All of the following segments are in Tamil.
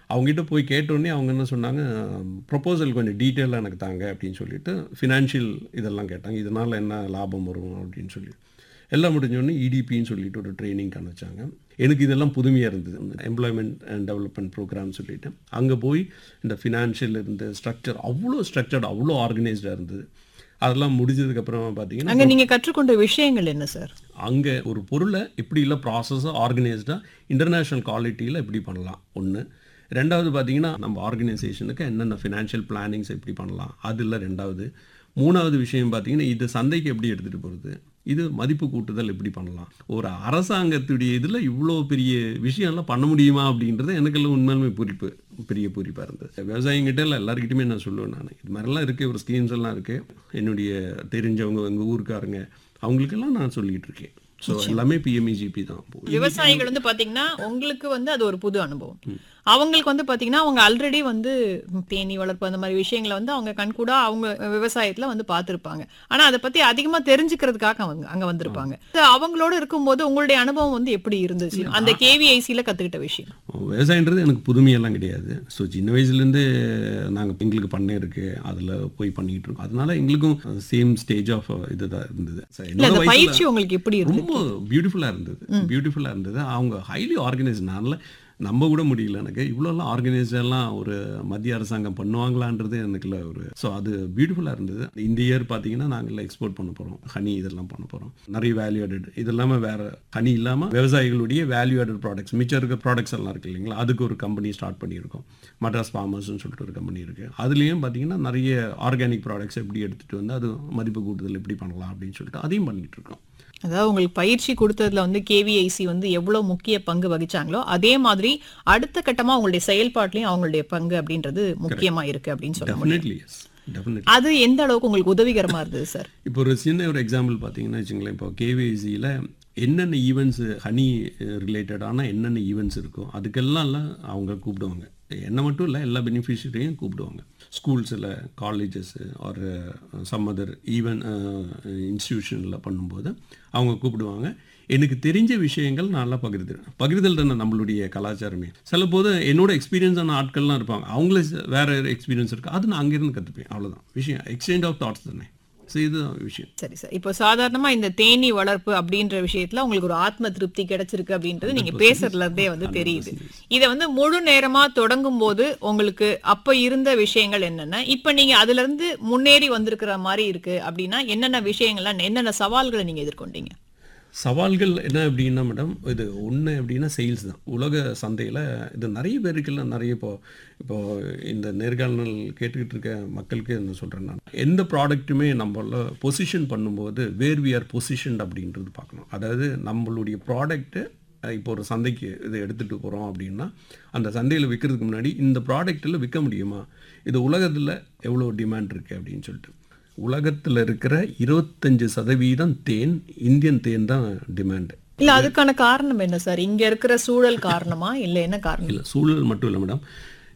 அவங்ககிட்ட போய் கேட்டோடனே அவங்க என்ன சொன்னாங்க ப்ரொப்போசல் கொஞ்சம் டீட்டெயிலாக எனக்கு தாங்க அப்படின்னு சொல்லிட்டு ஃபினான்ஷியல் இதெல்லாம் கேட்டாங்க இதனால் என்ன லாபம் வரும் அப்படின்னு சொல்லி எல்லாம் முடிஞ்சோடனே இடிபின்னு சொல்லிட்டு ஒரு ட்ரைனிங் காமிச்சாங்க எனக்கு இதெல்லாம் புதுமையாக இருந்தது எம்ப்ளாய்மெண்ட் அண்ட் டெவலப்மெண்ட் ப்ரோக்ராம் சொல்லிட்டு அங்கே போய் இந்த ஃபினான்ஷியல் இருந்த ஸ்ட்ரக்சர் அவ்வளோ ஸ்ட்ரக்சர்ட் அவ்வளோ ஆர்கனைஸ்டாக இருந்தது அதெல்லாம் முடிஞ்சதுக்கப்புறமா பார்த்தீங்கன்னா அங்க நீங்க கற்றுக்கொண்ட விஷயங்கள் என்ன சார் அங்கே ஒரு பொருளை எப்படி இல்லை ப்ராசஸாக ஆர்கனைஸ்டாக இன்டர்நேஷ்னல் குவாலிட்டியில் எப்படி பண்ணலாம் ஒன்று ரெண்டாவது பார்த்தீங்கன்னா நம்ம ஆர்கனைசேஷனுக்கு என்னென்ன ஃபினான்ஷியல் பிளானிங்ஸ் எப்படி பண்ணலாம் அது இல்லை ரெண்டாவது மூணாவது விஷயம் பார்த்தீங்கன்னா இது சந்தைக்கு எப்படி எடுத்துகிட்டு போகிறது இது மதிப்பு கூட்டுதல் எப்படி பண்ணலாம் ஒரு அரசாங்கத்துடைய இதில் இவ்வளோ பெரிய விஷயம்லாம் பண்ண முடியுமா அப்படின்றது எனக்கெல்லாம் உண்மையுமே பூரிப்பு பெரிய பூரிப்பாக இருந்தது விவசாயிங்கிட்ட இல்லை எல்லாருக்கிட்டையுமே நான் சொல்லுவேன் நான் இது மாதிரிலாம் இருக்குது ஒரு ஸ்கீம்ஸ் எல்லாம் இருக்குது என்னுடைய தெரிஞ்சவங்க எங்கள் ஊருக்காரங்க அவங்களுக்கெல்லாம் நான் சொல்லிகிட்டு இருக்கேன் ஸோ எல்லாமே பிஎம்இஜிபி தான் விவசாயிகள் வந்து பாத்தீங்கன்னா உங்களுக்கு வந்து அது ஒரு புது அனுபவம் அவங்களுக்கு வந்து பாத்தீங்கன்னா அவங்க ஆல்ரெடி வந்து தேனி வளர்ப்பு அந்த மாதிரி விஷயங்களை வந்து அவங்க கண்கூடா அவங்க விவசாயத்துல வந்து பார்த்திருப்பாங்க ஆனா அதை பத்தி அதிகமா தெரிஞ்சுக்கிறதுக்காக அவங்க அங்க வந்திருப்பாங்க அது அவங்களோட இருக்கும்போது உங்களுடைய அனுபவம் வந்து எப்படி இருந்துச்சு அந்த கேவிஐசில கத்துக்கிட்ட விஷயம் விவசாயன்றது எனக்கு புதுமையெல்லாம் கிடையாது ஸோ சின்ன வயசுலேருந்து நாங்கள் எங்களுக்கு பண்ணை இருக்குது அதில் போய் பண்ணிக்கிட்டு இருக்கோம் அதனால எங்களுக்கும் சேம் ஸ்டேஜ் ஆஃப் இதுதான் இருந்தது So, இல்ல என்னோட அந்த வயசுல- பயிற்சி உங்களுக்கு எப்படி இருந்தது ரொம்ப பியூட்டிஃபுல்லாக இருந்தது பியூட்டிஃபுல்லாக இருந்தது அவங்க ஹைலி ஆர்கனைஸ் நான்ல நம்ப கூட முடியல எனக்கு இவ்வளோலாம் ஆர்கனைஸ்டெல்லாம் ஒரு மத்திய அரசாங்கம் பண்ணுவாங்களான்றது எனக்குள்ள ஒரு ஸோ அது பியூட்டிஃபுல்லாக இருந்தது இந்த இயர் பார்த்தீங்கன்னா நாங்கள் எக்ஸ்போர்ட் பண்ண போகிறோம் ஹனி இதெல்லாம் பண்ண போகிறோம் நிறைய வேல்யூ ஆடட் இது இல்லாமல் வேறு ஹனி இல்லாமல் விவசாயிகளுடைய வேல்யூ ஆடட் ப்ராடக்ட்ஸ் மிச்சம் இருக்க ப்ராடக்ட்ஸ் எல்லாம் இருக்கு இல்லைங்களா அதுக்கு ஒரு கம்பெனி ஸ்டார்ட் பண்ணியிருக்கோம் மட்ராஸ் ஃபார்மர்ஸ்னு சொல்லிட்டு ஒரு கம்பெனி இருக்குது அதுலேயும் பார்த்தீங்கன்னா நிறைய ஆர்கானிக் ப்ராடக்ட்ஸ் எப்படி எடுத்துகிட்டு வந்து அது மதிப்பு கூட்டுதல் எப்படி பண்ணலாம் அப்படின்னு சொல்லிட்டு அதையும் பண்ணிகிட்டு இருக்கோம் அதாவது உங்களுக்கு பயிற்சி கொடுத்ததுல வந்து கேவிஐசி வந்து எவ்வளவு முக்கிய பங்கு வகிச்சாங்களோ அதே மாதிரி அடுத்த கட்டமா உங்களுடைய செயல்பாட்டிலையும் அவங்களுடைய பங்கு அப்படின்றது முக்கியமா இருக்கு அப்படின்னு சொல்ல முடியும் டெஃபினெட்லி எஸ் டெஃபினெட்லி அது எந்த அளவுக்கு உங்களுக்கு உதவிகரமா இருந்தது சார் இப்போ ஒரு சின்ன ஒரு எக்ஸாம்பிள் பார்த்தீங்கன்னா வச்சுங்களேன் இப்போ கேவிசியில் என்னென்ன ஈவெண்ட்ஸ் ஹனி ரிலேட்டடான என்னென்ன ஈவெண்ட்ஸ் இருக்கோ அதுக்கெல்லாம் அவங்க கூப்பிடுவாங்க என்ன மட்டும் இல்லை எல்லா பெனிஃபிஷரியும் கூப்பிடுவாங்க ஸ்கூல்ஸில் காலேஜஸ் ஒரு சம் அதர் ஈவன் இன்ஸ்டிடியூஷனில் பண்ணும்போது அவங்க கூப்பிடுவாங்க எனக்கு தெரிஞ்ச விஷயங்கள் நல்லா பகிர்ந்துருவேன் பகிர்தல் தானே நம்மளுடைய கலாச்சாரமே சில போது என்னோட எக்ஸ்பீரியன்ஸான ஆட்கள்லாம் இருப்பாங்க அவங்களே வேற எக்ஸ்பீரியன்ஸ் இருக்கு அது நான் அங்கேருந்து கற்றுப்பேன் அவ்வளோதான் விஷயம் எக்ஸ்சேஞ்ச் ஆஃப் தாட்ஸ் தானே ஸோ இதுதான் விஷயம் சரி சார் இப்போ சாதாரணமா இந்த தேனீ வளர்ப்பு அப்படின்ற விஷயத்துல உங்களுக்கு ஒரு ஆத்ம திருப்தி கிடைச்சிருக்கு அப்படின்றது நீங்க பேசுறதுல இருந்தே வந்து தெரியுது இதை வந்து முழு நேரமா தொடங்கும் போது உங்களுக்கு அப்ப இருந்த விஷயங்கள் என்னென்ன இப்ப நீங்க அதுல இருந்து முன்னேறி வந்திருக்கிற மாதிரி இருக்கு அப்படின்னா என்னென்ன விஷயங்கள்லாம் என்னென்ன சவால்களை நீங்க எதிர்கொண்டீங்க சவால்கள் என்ன அப்படின்னா மேடம் இது ஒன்று அப்படின்னா சேல்ஸ் தான் உலக சந்தையில் இது நிறைய பேருக்குலாம் நிறைய இப்போ இப்போ இந்த நேர்காணல் கேட்டுக்கிட்டு இருக்க மக்களுக்கு என்ன சொல்கிறேன் நான் எந்த ப்ராடக்ட்டுமே நம்மள பொசிஷன் பண்ணும்போது வேர் வி ஆர் பொசிஷன்ட் அப்படின்றது பார்க்கணும் அதாவது நம்மளுடைய ப்ராடக்ட்டு இப்போ ஒரு சந்தைக்கு இதை எடுத்துகிட்டு போகிறோம் அப்படின்னா அந்த சந்தையில் விற்கிறதுக்கு முன்னாடி இந்த ப்ராடக்ட்டில் விற்க முடியுமா இது உலகத்தில் எவ்வளோ டிமாண்ட் இருக்குது அப்படின்னு சொல்லிட்டு உலகத்தில் இருக்கிற இருபத்தஞ்சு சதவீதம் தேன் இந்தியன் தேன் தான் டிமாண்டு இல்ல அதுக்கான காரணம் என்ன சார் இங்க இருக்கிற சூழல் காரணமா இல்ல என்ன காரணம் இல்லை சூழல் மட்டும் இல்லை மேடம்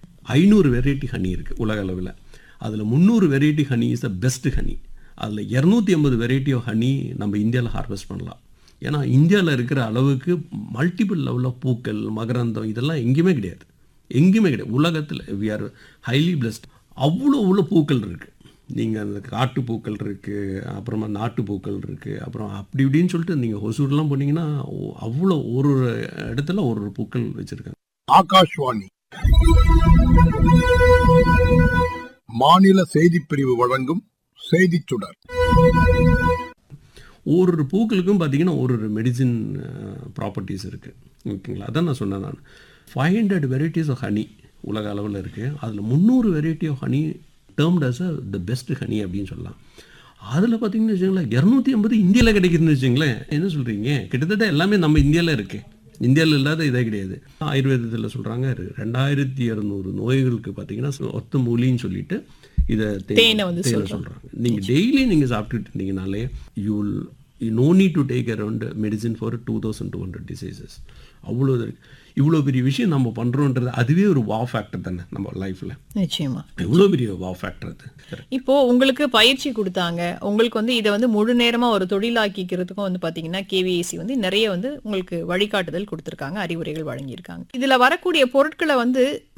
ஐநூறு வெரைட்டி ஹனி இருக்குது உலக அளவில் அதில் முந்நூறு variety honey is the best honey அதில் இரநூத்தி ஐம்பது வெரைட்டி ஆஃப் ஹனி நம்ம இந்தியாவில் ஹார்வெஸ்ட் பண்ணலாம் ஏன்னா இந்தியாவில் இருக்கிற அளவுக்கு மல்டிபிள் லெவலில் பூக்கள் மகரந்தம் இதெல்லாம் எங்கேயுமே கிடையாது எங்கேயுமே கிடையாது உலகத்தில் வி ஆர் ஹைலி பிளஸ்ட் அவ்வளோ அவ்வளோ பூக்கள் இருக்குது நீங்கள் அந்த காட்டு பூக்கள் இருக்குது அப்புறமா நாட்டு பூக்கள் இருக்குது அப்புறம் அப்படி இப்படின்னு சொல்லிட்டு நீங்கள் ஹொசூர்லாம் போனீங்கன்னா ஓ- அவ்வளோ ஒரு ஒரு இடத்துல ஒரு ஒரு பூக்கள் வச்சுருக்காங்க ஆகாஷ்வாணி மாநில செய்திப் பிரிவு வழங்கும் செய்திச் சுடர் ஒரு ஒரு பூக்களுக்கும் பார்த்தீங்கன்னா ஒரு ஒரு மெடிசின் ப்ராப்பர்ட்டிஸ் இருக்குது ஓகேங்களா அதான் நான் சொன்னேன் நான் five hundred varieties of honey உலக அளவில் இருக்குது அதில் முந்நூறு variety of honey termed as a the best honey அப்படின்னு சொல்லலாம் அதில் பார்த்தீங்கன்னு வச்சுங்களேன் இரநூத்தி ஐம்பது இந்தியாவில் கிடைக்குதுன்னு வச்சுங்களேன் என்ன சொல்கிறீங்க கிட்டத்தட்ட எல்லாமே நம்ம இந்தியாவில் இருக்குது இந்தியாவில் இல்லாத இதே கிடையாது ஆயுர்வேதத்தில் சொல்கிறாங்க ரெண்டாயிரத்தி இரநூறு நோய்களுக்கு பார்த்தீங்கன்னா ஒத்த மூலின்னு சொல்லிட்டு இதை தேனை வந்து தேனை சொல்கிறாங்க நீங்கள் டெய்லி நீங்கள் சாப்பிட்டுட்டு இருந்தீங்கனாலே you will you no need to take around medicine for two thousand two hundred diseases அவ்வளோ இது இருக்கு இவ்வளோ பெரிய விஷயம் நம்ம பண்ணுறோன்றது அதுவே ஒரு வா ஃபேக்டர் தானே நம்ம லைஃப்பில் நிச்சயமா எவ்வளோ பெரிய வா ஃபேக்டர் அது Correct. இப்போ உங்களுக்கு பயிற்சி கொடுத்தாங்க உங்களுக்கு வந்து இதை வந்து முழு நேரமா ஒரு தொழிலாக்கிக்கிறதுக்கும் வந்து பாத்தீங்கன்னா கேவிஏசி வந்து நிறைய வந்து உங்களுக்கு வழிகாட்டுதல் கொடுத்திருக்காங்க அறிவுரைகள் வழங்கியிருக்காங்க இதுல வரக்கூடிய பொருட்களை வந்து